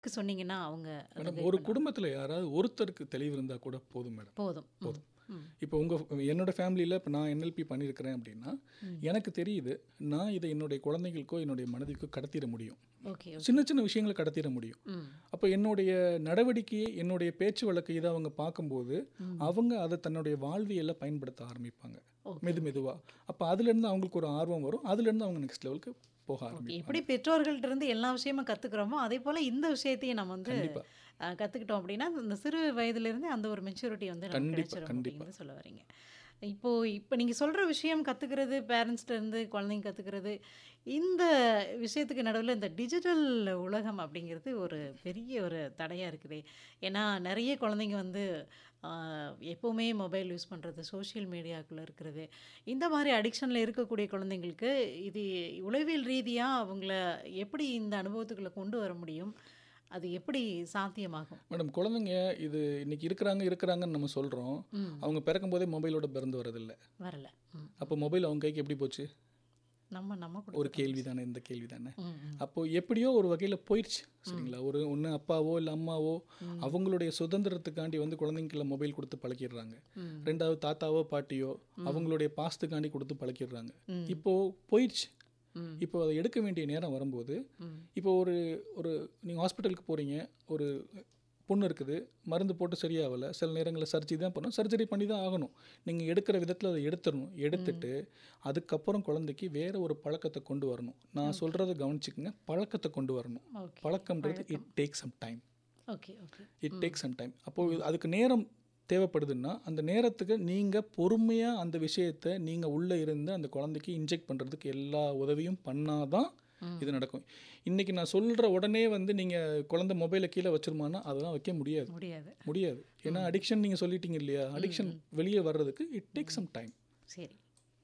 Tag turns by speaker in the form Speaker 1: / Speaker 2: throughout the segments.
Speaker 1: சொன்னீங்கன்னா அவங்க அதை
Speaker 2: மேடம்
Speaker 1: guide
Speaker 2: ஒரு
Speaker 1: பண்ணுவாங்க.
Speaker 2: குடும்பத்தில் யாராவது ஒருத்தருக்கு தெளிவு இருந்தால் கூட போதும் மேடம்
Speaker 1: போதும் ம்,
Speaker 2: போதும்.
Speaker 1: ம்,
Speaker 2: இப்போ உங்கள் என்னோட ஃபேமிலியில் இப்போ நான் என்எல்பி பண்ணியிருக்கிறேன் அப்படின்னா எனக்கு தெரியுது நான் இதை என்னுடைய குழந்தைகளுக்கோ என்னுடைய மனதிற்கோ கடத்திட முடியும்
Speaker 1: ஓகே ஓகே
Speaker 2: சின்ன சின்ன விஷயங்களை கடத்திட முடியும்
Speaker 1: ம்
Speaker 2: அப்போ என்னுடைய நடவடிக்கையை என்னுடைய பேச்சு வழக்கு இதை அவங்க பார்க்கும்போது அவங்க அதை தன்னுடைய வாழ்வியல்ல பயன்படுத்த ஆரம்பிப்பாங்க
Speaker 1: ஓகே
Speaker 2: மெது மெதுவாக அப்போ அதுலேருந்து அவங்களுக்கு ஒரு ஆர்வம் வரும் அதுலேருந்து அவங்க நெக்ஸ்ட் லெவலுக்கு போக
Speaker 1: ஓகே
Speaker 2: ஆரம்பிப்பாங்க
Speaker 1: எப்படி பெற்றோர்கள்ட்ட இருந்து எல்லா விஷயமும் கற்றுக்குறோமோ அதே போல் இந்த விஷயத்தையும் நம்ம வந்து
Speaker 2: கண்டிப்பா.
Speaker 1: அஹ், கத்துக்கிட்டோம் அப்படின்னா இந்த சிறு வயதிலிருந்தே அந்த ஒரு மெச்சூரிட்டி வந்து நமக்கு
Speaker 2: கண்டிப்பா,
Speaker 1: கிடைச்சிரும்
Speaker 2: கண்டிப்பா.
Speaker 1: அப்படிங்கிறது சொல்ல வரீங்க இப்போ இப்போ நீங்கள் சொல்கிற விஷயம் கற்றுக்கிறது பேரண்ட்ஸ்ட்ட இருந்து குழந்தைங்க கற்றுக்கிறது இந்த விஷயத்துக்கு நடுவில் இந்த டிஜிட்டல் உலகம் அப்படிங்கிறது ஒரு பெரிய ஒரு தடையாக இருக்குது ஏன்னா நிறைய குழந்தைங்க வந்து ஆஹ், எப்போவுமே மொபைல் யூஸ் பண்ணுறது சோஷியல் மீடியாக்குள்ளே இருக்கிறது இந்த மாதிரி அடிக்ஷனில் இருக்கக்கூடிய குழந்தைங்களுக்கு இது உளவியல் ரீதியாக அவங்கள எப்படி இந்த அனுபவத்துக்குள்ளே கொண்டு வர முடியும் அது எப்படி சாத்தியமாகும்
Speaker 2: மேடம் குழந்தைங்க இது இன்னைக்கு இருக்கிறாங்க இருக்கிறாங்கன்னு நம்ம சொல்கிறோம்
Speaker 1: ம்
Speaker 2: அவங்க பிறக்கும் போதே மொபைலோட பிறந்து வரதில்லை
Speaker 1: வரல ம்
Speaker 2: அப்போ மொபைல் அவங்க கைக்கு எப்படி போச்சு
Speaker 1: நம்ம நம்ம
Speaker 2: ஒரு
Speaker 1: கொடுத்துட்டோம்.
Speaker 2: கேள்வி தானே இந்த கேள்வி தானே
Speaker 1: ம் ம்
Speaker 2: அப்போ எப்படியோ ஒரு வகையில் போயிடுச்சு சரிங்களா ஒரு ஒன்று அப்பாவோ இல்லை அம்மாவோ அவங்களுடைய சுதந்திரத்துக்காண்டி வந்து குழந்தைங்கள மொபைல் கொடுத்து பழக்கிடுறாங்க
Speaker 1: ம்.
Speaker 2: ரெண்டாவது தாத்தாவோ பாட்டியோ அவங்களுடைய பாசத்துக்காண்டி கொடுத்து பழக்கிடுறாங்க
Speaker 1: ம்.
Speaker 2: இப்போ போயிடுச்சு
Speaker 1: ம்.
Speaker 2: இப்போ அதை எடுக்க வேண்டிய நேரம் வரும்போது
Speaker 1: ம்.
Speaker 2: இப்போ ஒரு ஒரு நீங்கள் ஹாஸ்பிட்டலுக்கு போகிறீங்க ஒரு புண்ணு இருக்குது மருந்து போட்டு சரியாகலை சில நேரங்களில் சர்ஜரி தான் பண்ணணும் சர்ஜரி பண்ணி தான் ஆகணும் நீங்கள் எடுக்கிற விதத்தில் அதை எடுத்துடணும் எடுத்துட்டு அதுக்கப்புறம் குழந்தைக்கு வேற ஒரு பழக்கத்தை கொண்டு வரணும் நான் சொல்கிறத கவனிச்சுக்கோங்க பழக்கத்தை கொண்டு வரணும்
Speaker 1: ஓகே
Speaker 2: பழக்கம்ன்றது it take some time
Speaker 1: okay okay
Speaker 2: it take some time அப்போது அதுக்கு நேரம் தேவைப்படுதுன்னா அந்த நேரத்துக்கு நீங்கள் பொறுமையாக அந்த விஷயத்தை நீங்கள் உள்ளே இருந்து அந்த குழந்தைக்கு இன்ஜெக்ட் பண்ணுறதுக்கு எல்லா உதவியும் பண்ணாதான் இது நடக்கும் இன்றைக்கி நான் சொல்கிற உடனே வந்து நீங்கள் குழந்தை மொபைலை கீழே வச்சிருமான்னா அதெல்லாம் வைக்க முடியாது
Speaker 1: முடியாது
Speaker 2: முடியாது ஏன்னா அடிக்ஷன் நீங்கள் சொல்லிட்டீங்க இல்லையா அடிக்ஷன் வெளியே வர்றதுக்கு இட் டேக் சம் டைம்
Speaker 1: சரி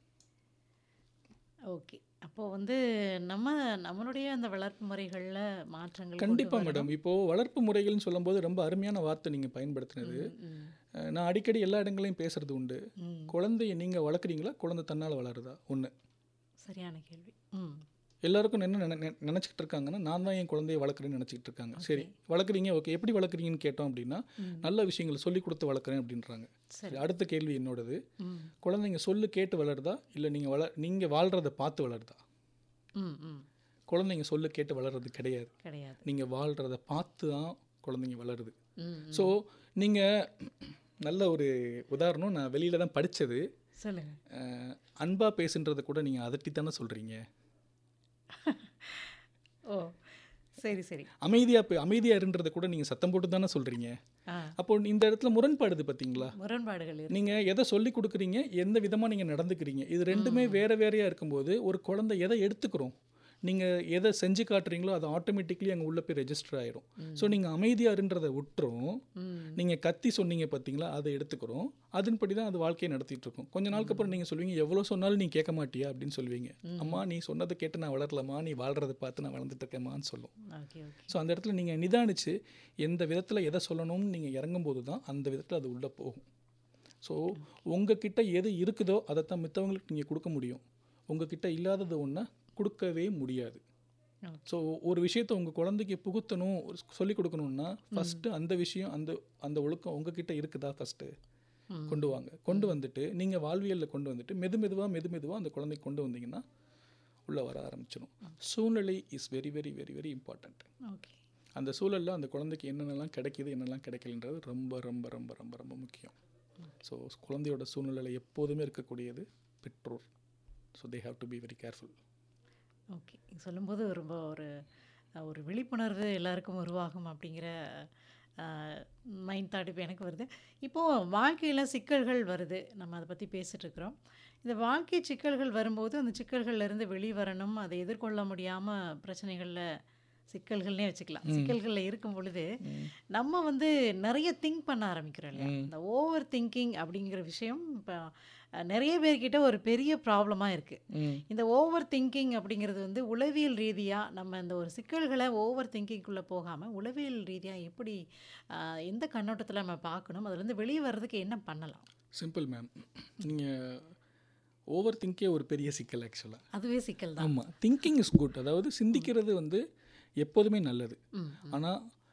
Speaker 1: ஓகே அப்போ வந்து நம்ம நம்மளுடைய அந்த வளர்ப்பு முறைகளில் மாற்றங்கள் கொண்டு
Speaker 2: கண்டிப்பாக
Speaker 1: வரணும்.
Speaker 2: மேடம் இப்போது வளர்ப்பு முறைகள்னு சொல்லும்போது ரொம்ப அருமையான வார்த்தை நீங்கள் பயன்படுத்தினது
Speaker 1: ம்,
Speaker 2: அஹ் நான் அடிக்கடி எல்லா இடங்களையும் பேசுறது உண்டு
Speaker 1: ம்.
Speaker 2: குழந்தைய நீங்கள் வளர்க்குறீங்களா குழந்தை தன்னால் வளருதா ஒன்று
Speaker 1: சரியான கேள்வி ம்
Speaker 2: எல்லாருக்கும் என்ன நினை நினை- நினைச்சிட்டு இருக்காங்கன்னா நான் தான் என் குழந்தைய வளர்க்குறேன்னு நினச்சிக்கிட்டு இருக்காங்க சரி வளர்க்குறீங்க ஓகே எப்படி வளர்க்குறீங்கன்னு கேட்டோம் அப்படின்னா நல்ல விஷயங்களை சொல்லி கொடுத்து வளர்க்குறேன் அப்படின்றாங்க
Speaker 1: சரி
Speaker 2: சரி அடுத்த கேள்வி என்னோடது
Speaker 1: ம்
Speaker 2: குழந்தைங்க சொல்லு கேட்டு வளருதா இல்லை நீங்கள் வள நீங்கள் வாழ்கிறத பார்த்து வளருதா
Speaker 1: ம் ம்
Speaker 2: குழந்தைங்க சொல்லு கேட்டு வளர்றது கிடையாது
Speaker 1: கிடையாது
Speaker 2: நீங்கள் வாழ்கிறத பார்த்து தான் குழந்தைங்க வளருது
Speaker 1: ம்
Speaker 2: ஸோ நீங்கள் நல்ல ஒரு உதாரணம் நான் வெளியில் தான் படித்தது
Speaker 1: சொல்லுங்க
Speaker 2: அன்பா பேசுன்றதை கூட நீங்கள் அதட்டி தானே சொல்கிறீங்க
Speaker 1: ஓ சரி சரி
Speaker 2: அமைதியாக அமைதியாக இருன்றதை கூட நீங்கள் சத்தம் போட்டு தானே சொல்கிறீங்க
Speaker 1: ஆ
Speaker 2: அப்போ இந்த இடத்துல முரண்பாடுது பார்த்தீங்களா
Speaker 1: முரண்பாடுகள் இருக்கு
Speaker 2: நீங்கள் எதை சொல்லி கொடுக்குறீங்க எந்த விதமாக நீங்கள் நடந்துக்கிறீங்க இது ரெண்டுமே வேறு வேறையாக இருக்கும்போது ஒரு குழந்தை எதை எடுத்துக்கிறோம் நீங்கள் எதை செஞ்சு காட்டுறீங்களோ அது ஆட்டோமேட்டிக்லி அங்கே உள்ள போய் ரெஜிஸ்டர் ஆயிரும் ஸோ நீங்கள் அமைதியாக இருன்றதை விட்டுரும்
Speaker 1: ம்
Speaker 2: நீங்கள் கத்தி சொன்னீங்க பார்த்தீங்களா அதை எடுத்துக்கிறோம் அதன்படி தான் அது வாழ்க்கையை நடத்திட்டு இருக்கும் கொஞ்ச நாளுக்கு அப்புறம் நீங்கள் சொல்லுவீங்க எவ்வளோ சொன்னாலும் நீ கேட்க மாட்டியா அப்படின்னு சொல்லுவீங்க அம்மா நீ சொன்னதை கேட்டு நான் வளரலம்மா நீ வாழ்றதை பார்த்து நான் வளர்ந்துட்டு இருக்கேம்மான்னு சொல்லும்
Speaker 1: ஓகே ஓகே
Speaker 2: ஸோ அந்த இடத்துல நீங்கள் நிதானிச்சு எந்த விதத்தில் எதை சொல்லணும்னு நீங்கள் இறங்கும்போது தான் அந்த விதத்தில் அது உள்ளே போகும் ஸோ உங்ககிட்ட எது இருக்குதோ அதைத்தான் மித்தவங்களுக்கு நீங்கள் கொடுக்க முடியும் உங்ககிட்ட இல்லாதது ஒன்றை கொடுக்கவே முடியாது
Speaker 1: Okay.
Speaker 2: ஸோ ஒரு விஷயத்தை உங்கள் குழந்தைக்கு புகுத்தணும் ஒரு சொல்லிக் கொடுக்கணும்னா ஃபஸ்ட்டு அந்த விஷயம் அந்த அந்த ஒழுக்கம் உங்ககிட்ட இருக்குதா ஃபஸ்ட்டு
Speaker 1: ம்.
Speaker 2: கொண்டு வாங்க கொண்டு வந்துட்டு நீங்கள் வாழ்வியலில் கொண்டு வந்துட்டு மெது மெதுவாக மெது மெதுவாக அந்த குழந்தைக்கு கொண்டு வந்தீங்கன்னா உள்ளே வர ஆரம்பிச்சிடும் சூழ்நிலை is very very very very important
Speaker 1: okay
Speaker 2: அந்த சூழலில் அந்த குழந்தைக்கு என்னென்னலாம் கிடைக்குது என்னெல்லாம் கிடைக்கலன்றது ரொம்ப ரொம்ப ரொம்ப ரொம்ப ரொம்ப முக்கியம் ஸோ குழந்தையோட சூழ்நிலையில் எப்போதுமே இருக்கக்கூடியது பெற்றோர் so they have to be very careful
Speaker 1: okay நீங்க சொல்லும்போது ரொம்ப ஒரு அஹ், ஒரு விழிப்புணர்வு எல்லாருக்கும் உருவாகும் அப்படிங்கிற மைண்ட் தாட் இப்போ எனக்கு வருது இப்போது வாழ்க்கையில் சிக்கல்கள் வருது நம்ம அதை பற்றி பேசிகிட்டு இருக்கிறோம் இந்த வாழ்க்கை சிக்கல்கள் வரும்போது அந்த சிக்கல்கள்ல இருந்து வெளிவரணும் அதை எதிர்கொள்ள முடியாமல் பிரச்சனைகளில் சிக்கல்கள்னே வச்சுக்கலாம் சிக்கல்களில் இருக்கும் பொழுது நம்ம வந்து நிறைய திங்க் பண்ண ஆரம்பிக்கிறோம் இல்லையா இந்த ஓவர் திங்கிங் அப்படிங்கிற விஷயம் இப்போ நிறைய பேர்கிட்ட ஒரு பெரிய ப்ராப்ளமாக இருக்குது இந்த ஓவர் திங்கிங் அப்படிங்கிறது வந்து உளவியல் ரீதியாக நம்ம இந்த ஒரு சிக்கல்களை ஓவர் திங்கிங்குள்ளே போகாமல் உளவியல் ரீதியாக எப்படி ஆஹ், எந்த கண்ணோட்டத்தில் நம்ம பார்க்கணும் அதுலேருந்து வெளியே வர்றதுக்கு என்ன பண்ணலாம்
Speaker 2: சிம்பிள் மேம் நீங்கள் ஓவர் திங்கே ஒரு பெரிய சிக்கல் ஆக்சுவலாக
Speaker 1: அதுவே சிக்கல் தான்
Speaker 2: ஆமாம் திங்கிங் இஸ் குட் அதாவது சிந்திக்கிறது வந்து எப்போதுமே நல்லது
Speaker 1: ம்
Speaker 2: ஆனால்